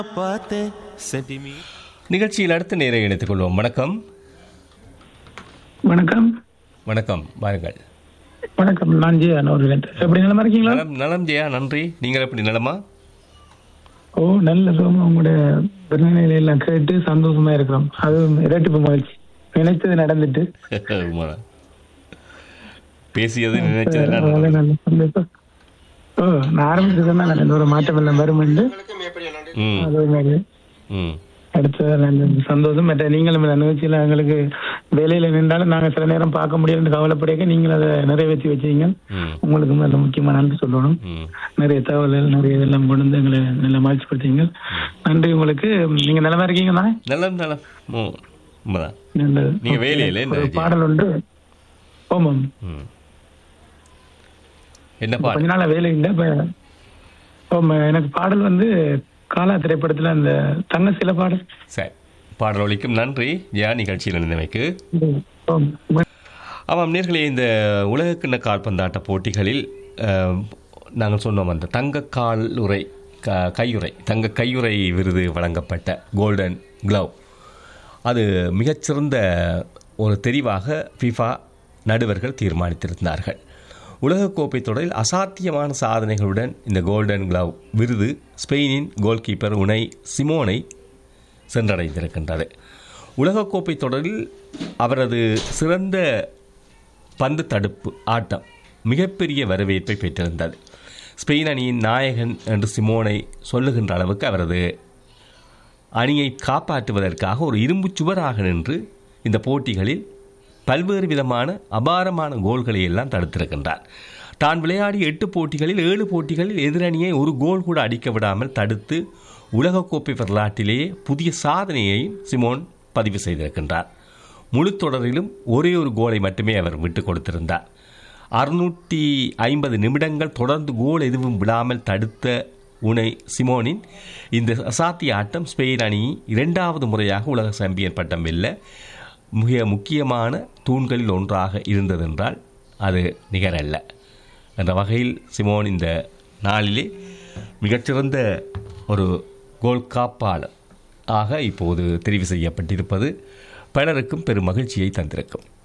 பார்த்தேன் சென்டிமீ நிகழ்ச்சியில் அடுத்த நேரை இணைத்துக் கொள்வோம் வணக்கம் வணக்கம் வணக்கம் வாருங்கள் வணக்கம் நான் ஜி அவர்கள் எப்படி நிலமா இருக்கீங்களா நலம் நலம் ஜெயா நன்றி நீங்கள் எப்படி நலமா ஓ நல்ல சுகமா உங்களுடைய பிறநிலையில எல்லாம் கேட்டு சந்தோஷமா இருக்கிறோம் அது இரட்டிப்பு மகிழ்ச்சி நினைத்தது நடந்துட்டு உண்மைதான். பேசியது நினைச்சது அதனால நடந்தது. நல்ல சந்தோஷம் ஓ நான் ஆரம்பிச்சதுன்னா நல்ல ஒரு மாற்றம் எல்லாம் வரும் ம் அது மாதிரி ம் அடுத்தது நல்ல சந்தோஷம் மற்ற நீங்களும் இந்த நிகழ்ச்சியில எங்களுக்கு வேலையில நின்றாலும் நாங்க சில நேரம் பார்க்க முடியாதுன்னு கவலைப்படையக்க நீங்கள் அதை நிறைவேற்றி வச்சீங்க ம் உங்களுக்கு நல்ல முக்கியமா நன்றி சொல்லணும் ம் நிறைய தகவல்கள் நிறைய இதெல்லாம் கொண்டு வந்து எங்களை நல்ல மகிழ்ச்சிப்படுத்தீங்க நன்றி உங்களுக்கு நீங்க நலமா இருக்கீங்க தானே நலம் நலம் ம் உண்மைதான் நல்லது. நீங்க வேலையில என்ன ஒரு செய்ய? பாடல் உண்டு ஆமாம் ம் என்ன இப்ப பாட்டு கொஞ்ச நாளா வேலை இல்லை இப்ப ஆமா, எனக்கு பாடல் வந்து காலா திரைப்படத்துல அந்த தங்க சில பாடல் சரி பாடல் ஒலிக்கும் நன்றி ஜெயா நிகழ்ச்சியில் இருந்தமைக்கு ஆம். ஆமாம் நேர்களே இந்த உலகக்கிண்ண கால்பந்தாட்ட போட்டிகளில் அஹ், நாங்கள் சொன்னோம் அந்த தங்க கால் உரை க கையுறை தங்க கையுறை விருது வழங்கப்பட்ட கோல்டன் க்ளவ் அது மிகச்சிறந்த ஒரு தெரிவாக ஃபிஃபா நடுவர்கள் தீர்மானித்திருந்தார்கள் உலகக்கோப்பை தொடரில் அசாத்தியமான சாதனைகளுடன் இந்த கோல்டன் க்ளவ் விருது ஸ்பெயினின் கோல்கீப்பர் உனை சிமோனை சென்றடைந்திருக்கின்றது உலகக்கோப்பை தொடரில் அவரது சிறந்த பந்து தடுப்பு ஆட்டம் மிகப்பெரிய வரவேற்பை பெற்றிருந்தது ஸ்பெயின் அணியின் நாயகன் என்று சிமோனை சொல்லுகின்ற அளவுக்கு அவரது அணியை காப்பாற்றுவதற்காக ஒரு இரும்புச் சுவராக நின்று இந்த போட்டிகளில் பல்வேறு விதமான அபாரமான கோல்களை எல்லாம் தடுத்திருக்கின்றார் தான் விளையாடிய எட்டு போட்டிகளில் ஏழு போட்டிகளில் எதிரணியை ஒரு கோல் கூட அடிக்க விடாமல் தடுத்து உலகக்கோப்பை வரலாற்றிலேயே புதிய சாதனையையும் சிமோன் பதிவு செய்திருக்கின்றார் முழு தொடரிலும் ஒரே ஒரு கோலை மட்டுமே அவர் விட்டுக் கொடுத்திருந்தார் அறுநூற்றி ஐம்பது நிமிடங்கள் தொடர்ந்து கோல் எதுவும் விடாமல் தடுத்த உனை சிமோனின் இந்த அசாத்திய ஆட்டம் ஸ்பெயின் அணி இரண்டாவது முறையாக உலக சாம்பியன் பட்டம் வெல்ல மிக முக்கியமான தூண்களில் ஒன்றாக இருந்ததென்றால் அது நிகரல்ல என்ற வகையில் சிமோன் இந்த நாளிலே மிகச்சிறந்த ஒரு கோல் காப்பாளர் ஆக இப்போது தெரிவு செய்யப்பட்டிருப்பது பலருக்கும் பெரும் மகிழ்ச்சியை தந்திருக்கும்